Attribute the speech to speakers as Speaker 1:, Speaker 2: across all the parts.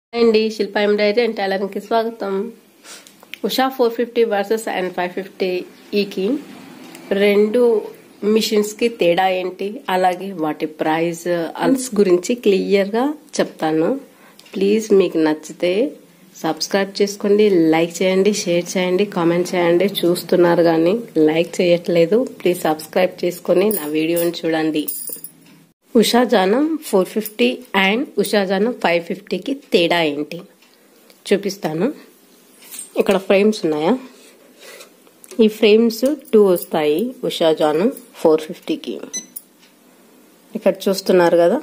Speaker 1: అండి శిల్ప embroidery and టైలరింగ్కి స్వాగతం Usha four fifty versus and five fifty ఈకి రెండు మిషన్స్కి తేడా ఏంటి అలాగే వాటి ప్రైస్ అల్స్ గురించి క్లియర్గా చెప్తాను ప్లీజ్ మీకు నచ్చితే సబ్స్క్రైబ్ చేసుకోండి లైక్ చేయండి షేర్ చేయండి కామెంట్ చేయండి చూస్తున్నారు కానీ లైక్ చేయట్లేదు ప్లీజ్ సబ్స్క్రైబ్ చేసుకొని నా వీడియోని చూడండి Usha Janome four fifty and Usha Janome five ఫిఫ్టీకి తేడా ఏంటి చూపిస్తాను ఇక్కడ ఫ్రేమ్స్ ఉన్నాయా ఈ ఫ్రేమ్స్ టూ వస్తాయి ఉషాజానం ఫోర్ ఫిఫ్టీకి ఇక్కడ చూస్తున్నారు కదా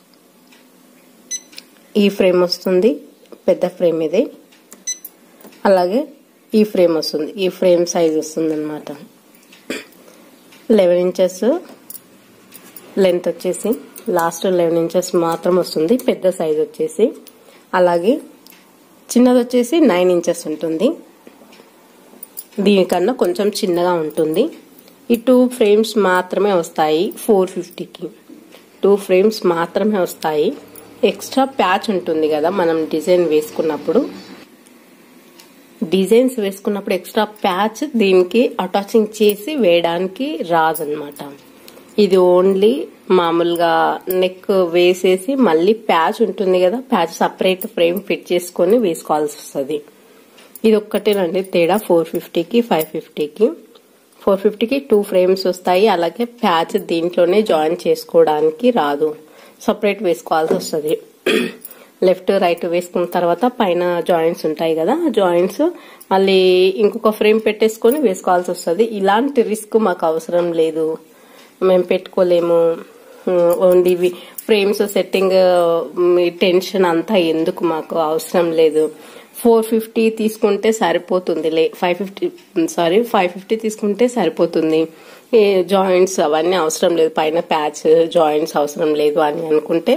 Speaker 1: ఈ ఫ్రేమ్ వస్తుంది పెద్ద ఫ్రేమ్ ఇది అలాగే ఈ ఫ్రేమ్ వస్తుంది ఈ ఫ్రేమ్ సైజ్ వస్తుంది అనమాట లెవెన్ ఇంచెస్ లెంత్ వచ్చేసి లాస్ట్ లెవెన్ ఇంచెస్ మాత్రం వస్తుంది పెద్ద సైజ్ వచ్చేసి అలాగే చిన్నది వచ్చేసి నైన్ ఇంచెస్ ఉంటుంది దీనికన్నా కొంచెం చిన్నగా ఉంటుంది ఈ టూ ఫ్రేమ్స్ మాత్రమే వస్తాయి ఫోర్ ఫిఫ్టీకి టూ ఫ్రేమ్స్ మాత్రమే వస్తాయి ఎక్స్ట్రా ప్యాచ్ ఉంటుంది కదా మనం డిజైన్ వేసుకున్నప్పుడు డిజైన్స్ వేసుకున్నప్పుడు ఎక్స్ట్రా ప్యాచ్ దీనికి అటాచింగ్ చేసి వేయడానికి రాదనమాట ఇది ఓన్లీ మామూలుగా నెక్ వేసేసి మళ్ళీ ప్యాచ్ ఉంటుంది కదా ప్యాచ్ సపరేట్ ఫ్రేమ్ ఫిట్ చేసుకొని వేసుకోవాల్సి వస్తుంది ఇది ఒక్కటేనండి తేడా ఫోర్ ఫిఫ్టీకి ఫైవ్ ఫిఫ్టీకి ఫోర్ ఫిఫ్టీకి టూ ఫ్రేమ్స్ వస్తాయి అలాగే ప్యాచ్ దీంట్లోనే జాయిన్ చేసుకోవడానికి రాదు సపరేట్ వేసుకోవాల్సి వస్తుంది లెఫ్ట్ రైట్ వేసుకున్న తర్వాత పైన జాయింట్స్ ఉంటాయి కదా జాయింట్స్ మళ్ళీ ఇంకొక ఫ్రేమ్ పెట్టేసుకొని వేసుకోవాల్సి వస్తుంది ఇలాంటి రిస్క్ మాకు అవసరం లేదు మేము పెట్టుకోలేము ఓన్లీ ఫ్రేమ్స్ సెట్టింగ్ టెన్షన్ అంతా ఎందుకు మాకు అవసరం లేదు ఫోర్ ఫిఫ్టీ తీసుకుంటే సరిపోతుంది లే five fifty sorry five fifty తీసుకుంటే సరిపోతుంది జాయింట్స్ అవన్నీ అవసరం లేదు పైన ప్యాచ్ జాయింట్స్ అవసరం లేదు అని అనుకుంటే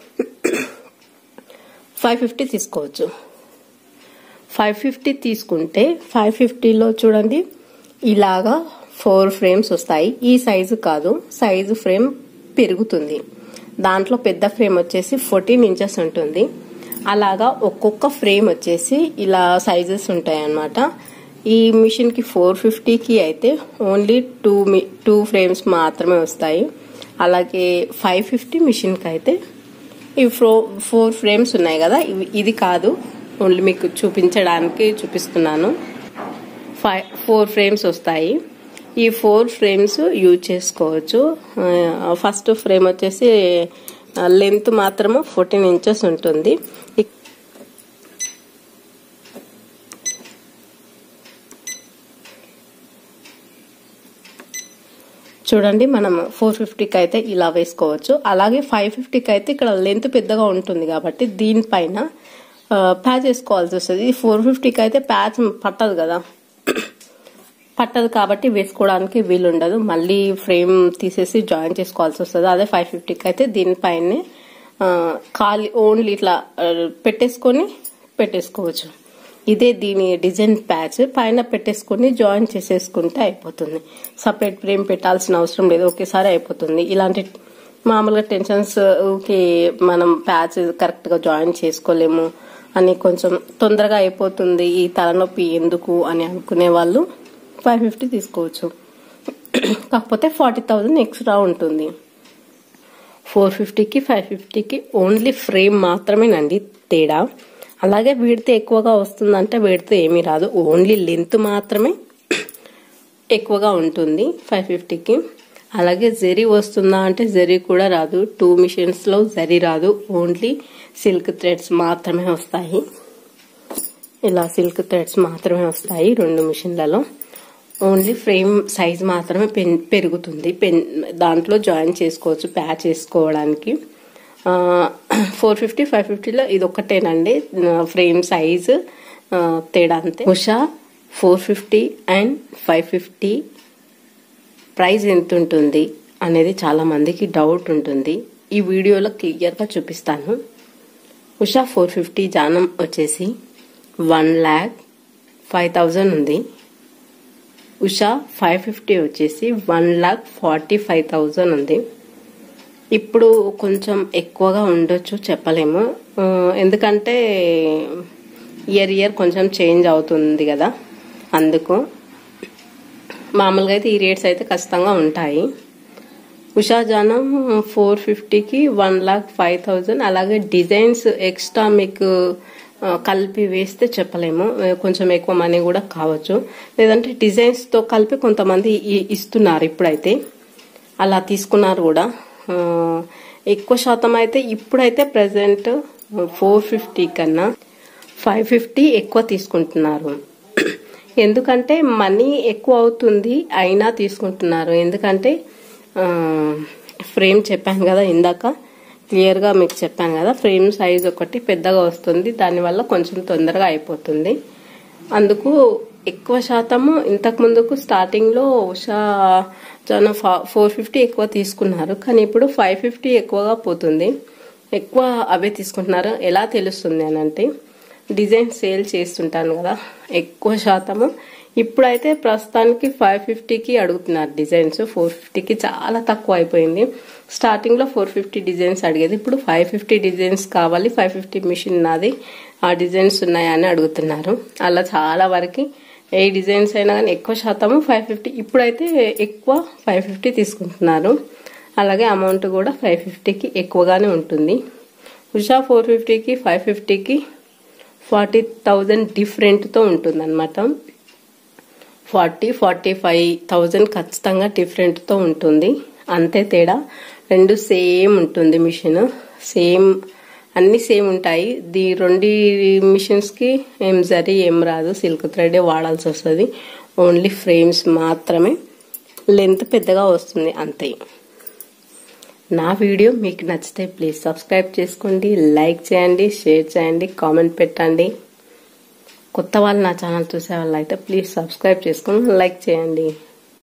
Speaker 1: ఫైవ్ ఫిఫ్టీ తీసుకోవచ్చు ఫైవ్ ఫిఫ్టీ తీసుకుంటే ఫైవ్ ఫిఫ్టీలో చూడండి ఇలాగా ఫోర్ ఫ్రేమ్స్ వస్తాయి ఈ సైజు కాదు సైజు ఫ్రేమ్ పెరుగుతుంది దాంట్లో పెద్ద ఫ్రేమ్ వచ్చేసి ఫోర్టీన్ ఇంచెస్ ఉంటుంది అలాగా ఒక్కొక్క ఫ్రేమ్ వచ్చేసి ఇలా సైజెస్ ఉంటాయి అన్నమాట ఈ మిషన్ కి ఫోర్ ఫిఫ్టీకి అయితే ఓన్లీ టూ టూ ఫ్రేమ్స్ మాత్రమే వస్తాయి అలాగే ఫైవ్ ఫిఫ్టీ మిషన్కి అయితే ఈ ఫో ఫోర్ ఫ్రేమ్స్ ఉన్నాయి కదా ఇది కాదు ఓన్లీ మీకు చూపించడానికి చూపిస్తున్నాను ఫైవ్ ఫోర్ ఫ్రేమ్స్ వస్తాయి ఈ ఫోర్ ఫ్రేమ్స్ యూజ్ చేసుకోవచ్చు ఫస్ట్ ఫ్రేమ్ వచ్చేసి లెంత్ మాత్రము ఫోర్టీన్ ఇంచెస్ ఉంటుంది చూడండి మనం ఫోర్ ఫిఫ్టీకి అయితే ఇలా వేసుకోవచ్చు అలాగే ఫైవ్ ఫిఫ్టీకి అయితే ఇక్కడ లెంత్ పెద్దగా ఉంటుంది కాబట్టి దీనిపైన ప్యాచ్ వేసుకోవాల్సి వస్తుంది ఫోర్ ఫిఫ్టీకి అయితే ప్యాచ్ పట్టదు కదా పట్టదు కాబట్టి వేసుకోవడానికి వీలు ఉండదు మళ్ళీ ఫ్రేమ్ తీసేసి జాయిన్ చేసుకోవాల్సి వస్తుంది అదే ఫైవ్ ఫిఫ్టీకి అయితే దీనిపైనే ఖాళీ ఓన్లీ ఇట్లా పెట్టేసుకొని పెట్టేసుకోవచ్చు ఇదే దీని డిజైన్ ప్యాచ్ పైన పెట్టేసుకొని జాయిన్ చేసేసుకుంటే అయిపోతుంది సపరేట్ ఫ్రేమ్ పెట్టాల్సిన అవసరం లేదు ఒకేసారి అయిపోతుంది ఇలాంటి మామూలుగా టెన్షన్స్ ఓకే మనం ప్యాచ్ కరెక్ట్గా జాయిన్ చేసుకోలేము అని కొంచెం తొందరగా అయిపోతుంది ఈ తలనొప్పి ఎందుకు అని అనుకునే వాళ్ళు ఫైవ్ ఫిఫ్టీ తీసుకోవచ్చు కాకపోతే ఫార్టీ థౌజండ్ ఎక్స్ట్రా ఉంటుంది ఫోర్ ఫిఫ్టీకి ఫైవ్ ఫిఫ్టీకి ఓన్లీ ఫ్రేమ్ మాత్రమేనండి తేడా అలాగే వీడితే ఎక్కువగా వస్తుందంటే వీడితే ఏమీ రాదు ఓన్లీ లెంత్ మాత్రమే ఎక్కువగా ఉంటుంది ఫైవ్ ఫిఫ్టీకి అలాగే జరీ వస్తుందా అంటే జరీ కూడా రాదు టూ మిషన్స్లో జరీ రాదు ఓన్లీ సిల్క్ థ్రెడ్స్ మాత్రమే వస్తాయి ఇలా సిల్క్ థ్రెడ్స్ మాత్రమే వస్తాయి రెండు మిషన్లలో ఓన్లీ ఫ్రేమ్ సైజ్ మాత్రమే పెన్ పెరుగుతుంది పెన్ దాంట్లో జాయిన్ చేసుకోవచ్చు ప్యాచ్ చేసుకోవడానికి ఫోర్ ఫిఫ్టీ ఫైవ్ ఫిఫ్టీలో ఇది ఒక్కటేనండి ఫ్రేమ్ సైజ్ తేడా అంతే Usha four fifty and five fifty price ఎంత ఉంటుంది అనేది చాలా మందికి డౌట్ ఉంటుంది ఈ వీడియోలో క్లియర్గా చూపిస్తాను ఉషా ఫోర్ ఫిఫ్టీ జానం వచ్చేసి వన్ ల్యాక్ ఫైవ్ థౌజండ్ ఉంది ఉషా ఫైవ్ ఫిఫ్టీ వచ్చేసి one lakh forty five thousand ఉంది ఇప్పుడు కొంచెం ఎక్కువగా ఉండొచ్చు చెప్పలేము ఆ, ఎందుకంటే ఇయర్ ఇయర్ కొంచెం చేంజ్ అవుతుంది కదా అందుకు మామూలుగా అయితే ఈ రేట్స్ అయితే ఖచ్చితంగా ఉంటాయి ఉషాజానం ఫోర్ ఫిఫ్టీకి వన్ లాక్ ఫైవ్ థౌజండ్ అలాగే డిజైన్స్ ఎక్స్ట్రా మీకు ఆ, కలిపి వేస్తే చెప్పలేము ఆ, కొంచెం ఎక్కువ మనీ కూడా కావచ్చు లేదంటే డిజైన్స్తో కలిపి కొంతమంది ఇ- ఇస్తున్నారు ఇప్పుడైతే అలా తీసుకున్నారు కూడా ఆ, ఎక్కువ శాతం అయితే ఇప్పుడైతే ప్రజెంట్ ఫోర్ ఫిఫ్టీ కన్నా ఫైవ్ ఫిఫ్టీ ఎక్కువ తీసుకుంటున్నారు ఎందుకంటే మనీ ఎక్కువ అవుతుంది అయినా తీసుకుంటున్నారు ఎందుకంటే ఆ, ఫ్రేమ్ చెప్పాను కదా ఇందాక క్లియర్గా మీకు చెప్పాను కదా ఫ్రేమ్ సైజ్ ఒకటి పెద్దగా వస్తుంది దానివల్ల కొంచెం తొందరగా అయిపోతుంది అందుకు ఎక్కువ శాతము ఇంతకు ముందుకు స్టార్టింగ్లో ఉషా చాలా ఫోర్ ఫిఫ్టీ ఎక్కువ తీసుకున్నారు కానీ ఇప్పుడు ఫైవ్ ఫిఫ్టీ ఎక్కువగా పోతుంది ఎక్కువ అవే తీసుకుంటున్నారు ఎలా తెలుస్తుంది అని అంటే డిజైన్ సేల్ చేస్తుంటాను కదా ఎక్కువ శాతము ఇప్పుడైతే ప్రస్తుతానికి ఫైవ్ ఫిఫ్టీకి అడుగుతున్నారు డిజైన్స్ ఫోర్ ఫిఫ్టీకి చాలా తక్కువ అయిపోయింది స్టార్టింగ్లో ఫోర్ ఫిఫ్టీ డిజైన్స్ అడిగేది ఇప్పుడు ఫైవ్ ఫిఫ్టీ డిజైన్స్ కావాలి ఫైవ్ ఫిఫ్టీ మిషన్ నాది ఆ డిజైన్స్ ఉన్నాయని అడుగుతున్నారు అలా చాలా వరకు ఏ డిజైన్స్ అయినా కానీ ఎక్కువ శాతము ఫైవ్ ఫిఫ్టీ ఇప్పుడైతే ఎక్కువ ఫైవ్ ఫిఫ్టీ తీసుకుంటున్నారు అలాగే అమౌంట్ కూడా ఫైవ్ ఫిఫ్టీకి ఎక్కువగానే ఉంటుంది ఉషా ఫోర్ ఫిఫ్టీకి ఫైవ్ ఫిఫ్టీకి ఫార్టీ థౌజండ్ డిఫరెంట్తో ఉంటుంది అనమాట ఫార్టీ ఫార్టీ ఫైవ్ థౌజండ్ ఖచ్చితంగా డిఫరెంట్తో ఉంటుంది అంతే తేడా రెండు సేమ్ ఉంటుంది మిషన్ సేమ్ అన్ని సేమ్ ఉంటాయి దీ రెండు మిషన్స్కి ఏం జరీ ఏం రాదు సిల్క్ థ్రెడ్ వాడాల్సి వస్తుంది ఓన్లీ ఫ్రేమ్స్ మాత్రమే లెంత్ పెద్దగా వస్తుంది అంతే నా వీడియో మీకు నచ్చితే ప్లీజ్ సబ్స్క్రైబ్ చేసుకోండి లైక్ చేయండి షేర్ చేయండి కామెంట్ పెట్టండి కొత్త వాళ్ళు నా ఛానల్ చూసే వాళ్ళు అయితే ప్లీజ్ సబ్స్క్రైబ్ చేసుకొని లైక్ చేయండి